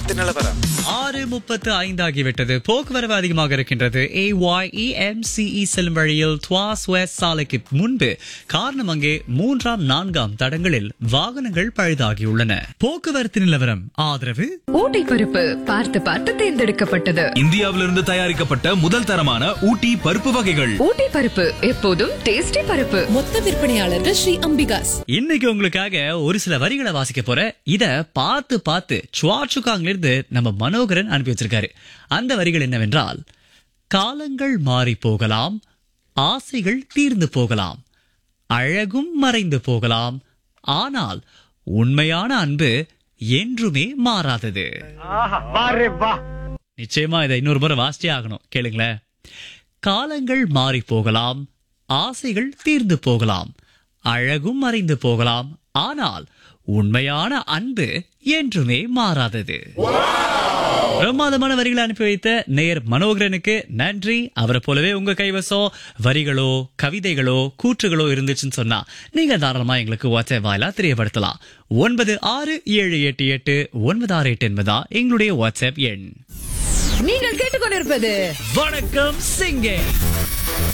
போக்குவரத்து நிலவரம் ஆறு முப்பத்து ஐந்தாகிவிட்டது போக்குவரவு அதிகமாக இருக்கின்றது ஏ ஒய் இஎம்சிஇ செல்லும் வழியில் துவாஸ் வெஸ்ட் சாலைக்கு முன்பு காரணம் அங்கே மூன்றாம் நான்காம் தடங்களில் வாகனங்கள் பழுதாகியுள்ளன போக்குவரத்து நிலவரம் ஆதரவு ஊட்டி பருப்பு பார்த்து பார்த்து தேர்ந்தெடுக்கப்பட்டது இந்தியாவிலிருந்து தயாரிக்கப்பட்ட முதல் தரமான ஊட்டி பருப்பு வகைகள் ஊட்டி பருப்பு எப்போதும் டேஸ்டி பருப்பு மொத்த விற்பனையாளர்கள் ஸ்ரீ அம்பிகாஸ் இன்னைக்கு உங்களுக்காக ஒரு சில வரிகளை வாசிக்க போறேன் இத பார்த்து பார்த்து சுவாச்சுகாங்ல இருந்து நம்ம மனோகரன் அனுப்பி வச்சிருக்காரு அந்த வரிகள் என்னவென்றால் காலங்கள் மாறி போகலாம் ஆசைகள் தீர்ந்து போகலாம் அழகும் மறைந்து போகலாம் ஆனால் உண்மையான அன்பு என்றுமே மாறாதது நிச்சயமா இதை இன்னொரு முறை வாசிச்சே ஆகணும் கேளுங்களேன் காலங்கள் மாறி போகலாம் ஆசைகள் தீர்ந்து போகலாம் அழகும் மறைந்து போகலாம் ஆனால் உண்மையான அன்பு என்றுமே மாறாதது பிரமாதமான வரிகளை அனுப்பி வைத்த நேர் மனோகரனுக்கு நன்றி அவரை போலவே உங்க கைவசம் வரிகளோ கவிதைகளோ கூற்றுகளோ இருந்துச்சுன்னு சொன்னா நீங்க தாராளமா எங்களுக்கு வாட்ஸ்அப் வாயிலா தெரியப்படுத்தலாம் ஒன்பது ஆறு ஏழு எட்டு எட்டு ஒன்பது ஆறு எட்டு என்பதா எங்களுடைய வாட்ஸ்அப் எண் நீங்கள் கேட்டுக்கொண்டிருப்பது வணக்கம் சிங்கே